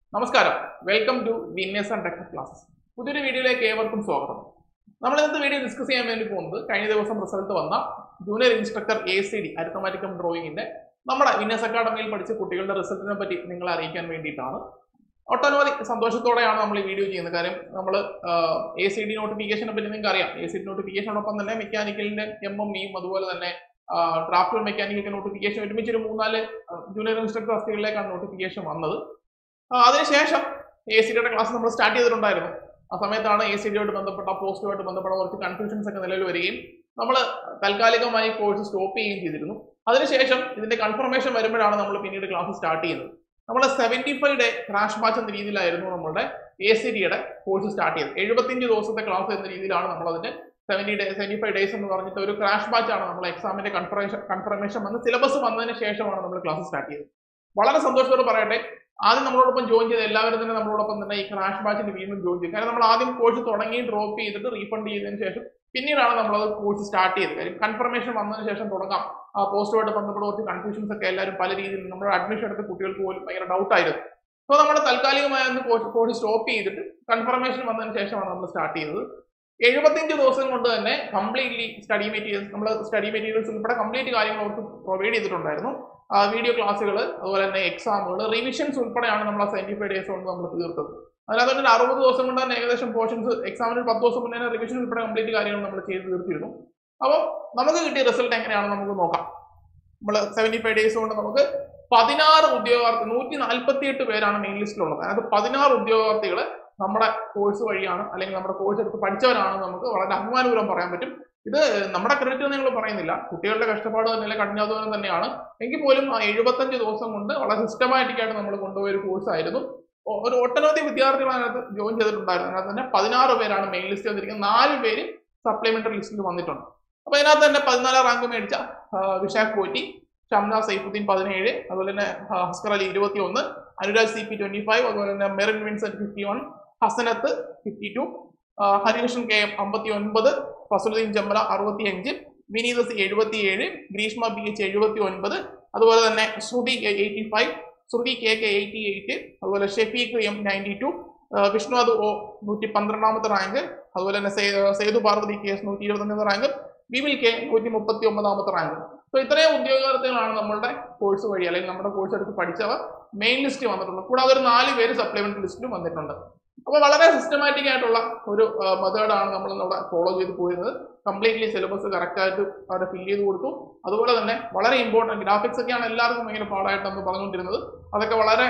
നമസ്കാരം welcome to winners and tech classes പുതിയൊരു വീഡിയോയിലേക്ക് ഏവർക്കും സ്വാഗതം നമ്മൾ ഇന്നത്തെ വീഡിയോ ഡിസ്കസ് ചെയ്യാൻ വേണ്ടി പോകുന്നത് കഴിഞ്ഞ ദിവസം റിസൾട്ട് വന്ന junior instructor A C D അരിത്തമാറ്റിക്കം ഡ്രോയിങ്ങിന്റെ നമ്മുടെ വിന്നേഴ്സ് അക്കാഡമിയിൽ പഠിച്ച കുട്ടികളുടെ റിസൾട്ടിനെ പറ്റി നിങ്ങളെ അറിയിക്കാൻ വേണ്ടിയിട്ടാണ് ഒട്ടനവധി സന്തോഷത്തോടെയാണ് നമ്മൾ ഈ വീഡിയോ ചെയ്യുന്നത് കാര്യം നമ്മൾ എ സി ഡി നോട്ടിഫിക്കേഷനെ പറ്റി നിങ്ങൾക്ക് അറിയാം എ സി ഡി നോട്ടിഫിക്കേഷനോടൊപ്പം തന്നെ മെക്കാനിക്കലിന്റെ എം എം ഇയും അതുപോലെ തന്നെ ഡ്രാഫ്റ്റ് മെക്കാനിക്കൽ നോട്ടിഫിക്കേഷൻ ഒരുമിച്ച് ഒരു മൂന്നാല് ജൂനിയർ ഇൻസ്ട്രക്ടർ തസ്തികളിലേക്കാണ് നോട്ടിഫിക്കേഷൻ വന്നത് ആ, അതിനുശേഷം എ സി ഡിയുടെ ക്ലാസ് നമ്മൾ സ്റ്റാർട്ട് ചെയ്തിട്ടുണ്ടായിരുന്നു ആ സമയത്താണ് എ സി ഡിയോട് ബന്ധപ്പെട്ട പോസ്റ്റുമായിട്ട് ബന്ധപ്പെട്ട കുറച്ച് കൺഫ്യൂഷൻസ് ഒക്കെ നിലവിൽ വരികയും നമ്മൾ താൽക്കാലികമായി കോഴ്സ് സ്റ്റോപ്പ് ചെയ്യുകയും ചെയ്തിരുന്നു അതിനുശേഷം ഇതിന്റെ കൺഫർമേഷൻ വരുമ്പോഴാണ് നമ്മൾ പിന്നീട് ക്ലാസ് സ്റ്റാർട്ട് ചെയ്യുന്നത് നമ്മൾ seventy five day crash batch എന്ന രീതിയിലായിരുന്നു നമ്മുടെ എ സി ഡിയുടെ കോഴ്സ് സ്റ്റാർട്ട് ചെയ്തത് എഴുപത്തിയഞ്ച് ദിവസത്തെ ക്ലാസ് എന്ന രീതിയിലാണ് നമ്മൾ അതിന് seventy day seventy five days എന്ന് പറഞ്ഞിട്ട് ഒരു ക്രാഷ് ബാച്ച് ആണ് നമ്മൾ എക്സാമിന്റെ കൺഫർമേഷൻ കൺഫർമേഷൻ വന്ന് സിലബസ് വന്നതിന് ശേഷമാണ് നമ്മൾ ക്ലാസ് സ്റ്റാർട്ട് ചെയ്തത് വളരെ സന്തോഷത്തോടെ പറയട്ടെ ആദ്യം നമ്മളോടൊപ്പം ജോയിൻ ചെയ്ത എല്ലാവരും തന്നെ നമ്മളോടൊപ്പം തന്നെ ഈ ക്രാഷ് ബാച്ചിന് വീണ്ടും ജോയിൻ ചെയ്തു കാരണം നമ്മൾ ആദ്യം കോഴ്സ് തുടങ്ങി ഡ്രോപ്പ് ചെയ്തിട്ട് റീഫണ്ട് ചെയ്തതിന് ശേഷം പിന്നീടാണ് നമ്മളത് കോഴ്സ് സ്റ്റാർട്ട് ചെയ്തത് കാര്യം കൺഫർമേഷൻ വന്നതിന് ശേഷം തുടങ്ങാം ആ പോസ്റ്റുമായിട്ട് ബന്ധപ്പെട്ട കുറച്ച് കൺഫ്യൂഷൻസ് ഒക്കെ എല്ലാവരും പല രീതിയിൽ നമ്മുടെ അഡ്മിഷൻ എടുത്ത കുട്ടികൾക്ക് പോലും ഭയങ്കര ഡൗട്ട് ആയിരുന്നു അപ്പോൾ നമ്മൾ താൽക്കാലികമായി ഒന്ന് കോഴ്സ് കോഴ്സ് സ്റ്റോപ്പ് ചെയ്തിട്ട് കൺഫർമേഷൻ വന്നതിന് ശേഷമാണ് നമ്മൾ സ്റ്റാർട്ട് ചെയ്തത് എഴുപത്തിയഞ്ച് ദിവസം കൊണ്ട് തന്നെ കംപ്ലീറ്റ്ലി സ്റ്റഡി മെറ്റീരിയൽസ് നമ്മൾ സ്റ്റഡി മെറ്റീരിയൽസ് ഉൾപ്പെടെ കംപ്ലീറ്റ് കാര്യങ്ങൾ അവർക്ക് പ്രൊവൈഡ് ചെയ്തിട്ടുണ്ടായിരുന്നു വീഡിയോ ക്ലാസ്സുകൾ അതുപോലെ തന്നെ എക്സാമുകൾ റിവിഷൻസ് ഉൾപ്പെടെയാണ് നമ്മൾ ആ സെവൻറ്റി ഫൈവ് ഡേയ്സ് കൊണ്ട് നമ്മൾ തീർത്തത് അതിനകത്ത് തന്നെ ഒരു അറുപത് ദിവസം കൊണ്ട് തന്നെ ഏകദേശം പോർഷൻസ് എക്സാമിന് പത്ത് ദിവസം മുന്നേ റിവിഷൻ ഉൾപ്പെടെ കംപ്ലീറ്റ് കാര്യങ്ങൾ നമ്മൾ ചെയ്ത് തീർത്തിരുന്നു അപ്പോൾ നമുക്ക് കിട്ടിയ റിസൾട്ട് എങ്ങനെയാണെന്ന് നമുക്ക് നോക്കാം നമ്മൾ സെവൻറ്റി ഫൈവ് ഡേയ്സ് കൊണ്ട് നമുക്ക് പതിനാറ് ഉദ്യോഗാർത്ഥി നൂറ്റി നാൽപ്പത്തി എട്ട് പേരാണ് മെയിൻ ലിസ്റ്റിലുള്ളത് അതിനകത്ത് പതിനാറ് ഉദ്യോഗാർത്ഥികൾ നമ്മുടെ കോഴ്സ് വഴിയാണ് അല്ലെങ്കിൽ നമ്മുടെ കോഴ്സ് എടുത്ത് പഠിച്ചവരാണെന്ന് നമുക്ക് വളരെ അഭിമാനപൂർവ്വം പറയാൻ പറ്റും ഇത് നമ്മുടെ ക്രെഡിറ്റ് എന്ന് ഞങ്ങൾ പറയുന്നില്ല കുട്ടികളുടെ കഷ്ടപ്പാട് തന്നെ കഠിനാധ്വാനം തന്നെയാണ് എങ്കിൽ പോലും ആ എഴുപത്തഞ്ച് ദിവസം കൊണ്ട് വളരെ സിസ്റ്റമാറ്റിക് ആയിട്ട് നമ്മൾ കൊണ്ടുപോയ ഒരു കോഴ്സ് ആയിരുന്നു ഒ- ഒരു ഒട്ടനവധി വിദ്യാർത്ഥികൾ അതിനകത്ത് ജോയിൻ ചെയ്തിട്ടുണ്ടായിരുന്നു അതിനകത്ത് തന്നെ പതിനാറ് പേരാണ് മെയിൻ ലിസ്റ്റ് വന്നിരിക്കുന്നത് നാല് പേര് സപ്ലിമെന്ററി ലിസ്റ്റിൽ വന്നിട്ടുണ്ട് അപ്പൊ അതിനകത്ത് തന്നെ പതിനാലാം റാങ്ക് മേടിച്ച ആ, വിശാഖ് പോറ്റി ഷംന സൈഫുദ്ദീൻ പതിനേഴ് അതുപോലെ തന്നെ ആ, ഹസ്കർ അലി ഇരുപത്തി ഒന്ന് Anuraj C P twenty five അതുപോലെ തന്നെ Merin Vincent fifty one Hasanath fifty two Harikrishnan K M അമ്പത്തി ഒൻപത് ഫസലുദ്ദീൻ ജമ്മല അറുപത്തി അഞ്ച് വിനീത് സി എഴുപത്തി ഏഴ് ഗ്രീഷ്മ ബി എച്ച് എഴുപത്തി ഒൻപത് അതുപോലെ തന്നെ Sruthi eighty five Sruthi K K eighty eight അതുപോലെ Shefeeq M ninety two Vishnunath O നൂറ്റി പന്ത്രണ്ടാമത്തെ റാങ്ക് അതുപോലെ തന്നെ സേ- സേതു പാർവതി കെ എസ് നൂറ്റി ഇരുപത്തഞ്ചാമത്തെ റാങ്ക് വിപിൽ കെ നൂറ്റി മുപ്പത്തി ഒമ്പതാമത്തെ റാങ്ക് അപ്പോൾ ഇത്രയും ഉദ്യോഗാർത്ഥികളാണ് നമ്മളുടെ കോഴ്സ് വഴി അല്ലെങ്കിൽ നമ്മുടെ കോഴ്സ് എടുത്ത് പഠിച്ചവർ മെയിൻ ലിസ്റ്റ് വന്നിട്ടുണ്ട് കൂടാതെ ഒരു നാല് പേര് സപ്ലിമെന്ററി ലിസ്റ്റിലും വന്നിട്ടുണ്ട് അപ്പോൾ വളരെ സിസ്റ്റമാറ്റിക് ആയിട്ടുള്ള ഒരു മെത്തേഡാണ് നമ്മൾ ഇവിടെ ഫോളോ ചെയ്ത് പോയിരുന്നത് കംപ്ലീറ്റ്ലി സിലബസ് കറക്റ്റായിട്ട് അവിടെ ഫില്ല് ചെയ്ത് കൊടുത്തു അതുപോലെ തന്നെ വളരെ ഇമ്പോർട്ടൻറ്റ് ഗ്രാഫിക്സ് ഒക്കെയാണ് എല്ലാവർക്കും ഭയങ്കര പാടായിട്ട് നമ്മൾ പറഞ്ഞുകൊണ്ടിരുന്നത് അതൊക്കെ വളരെ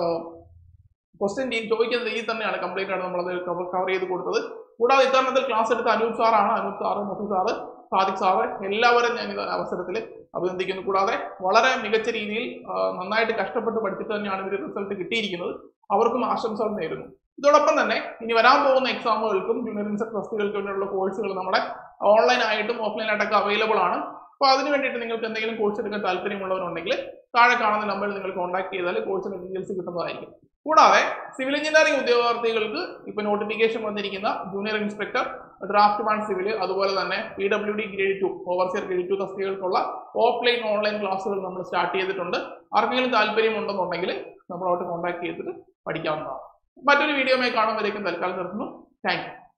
ക്വസ്റ്റ്യൻ ചോദിക്കുന്ന രീതിയിൽ തന്നെയാണ് കംപ്ലീറ്റ് ആയിട്ട് നമ്മളത് കവർ ചെയ്ത് കൊടുത്തത് കൂടാതെ ഇത്തരണത്തിൽ ക്ലാസ് എടുത്ത അനൂപ് സാറാണ് Anoop sir Mufi sir Sadiq sir എല്ലാവരും ഞാൻ ഇത് അവസരത്തിൽ അഭിനന്ദിക്കുന്നു കൂടാതെ വളരെ മികച്ച രീതിയിൽ ആ, നന്നായിട്ട് കഷ്ടപ്പെട്ട് പഠിച്ചിട്ട് തന്നെയാണ് ഇവർ റിസൾട്ട് കിട്ടിയിരിക്കുന്നത് അവർക്കും ആശംസകൾ നേരുന്നു ഇതോടൊപ്പം തന്നെ ഇനി വരാൻ പോകുന്ന എക്സാമുകൾക്കും ജൂനിയർ ഇൻസെക്ട് ട്രസ്റ്റുകൾക്ക് വേണ്ടിയുള്ള കോഴ്സുകൾ നമ്മുടെ ഓൺലൈൻ ആയിട്ടും ഓഫ്ലൈൻ ആയിട്ടൊക്കെ അവൈലബിൾ ആണ് അപ്പോൾ അതിന് വേണ്ടിയിട്ട് നിങ്ങൾക്ക് എന്തെങ്കിലും കോഴ്സ് എടുക്കാൻ താല്പര്യമുള്ളവരുണ്ടെങ്കിൽ താഴെ കാണുന്ന നമ്പറിൽ നിങ്ങൾ കോൺടാക്ട് ചെയ്താൽ കോഴ്സിന് ഡീറ്റെയിൽസ് കിട്ടുന്നതായിരിക്കും കൂടാതെ സിവിൽ എഞ്ചിനീയറിംഗ് ഉദ്യോഗാർത്ഥികൾക്ക് ഇപ്പോൾ നോട്ടിഫിക്കേഷൻ വന്നിരിക്കുന്ന junior inspector draughtsman civil അതുപോലെ തന്നെ P W D grade two overseer grade two തസ്തികകൾക്കുള്ള ഓഫ്ലൈൻ ഓൺലൈൻ ക്ലാസ്സുകൾ നമ്മൾ സ്റ്റാർട്ട് ചെയ്തിട്ടുണ്ട് ആർക്കെങ്കിലും താല്പര്യമുണ്ടെന്നുണ്ടെങ്കിൽ നമ്മളോട്ട് കോൺടാക്ട് ചെയ്തിട്ട് പഠിക്കാവുന്നതാണ് മറ്റൊരു വീഡിയോയുമായി കാണുമ്പോഴേക്കും തൽക്കാലം നിർത്തുന്നു താങ്ക് യു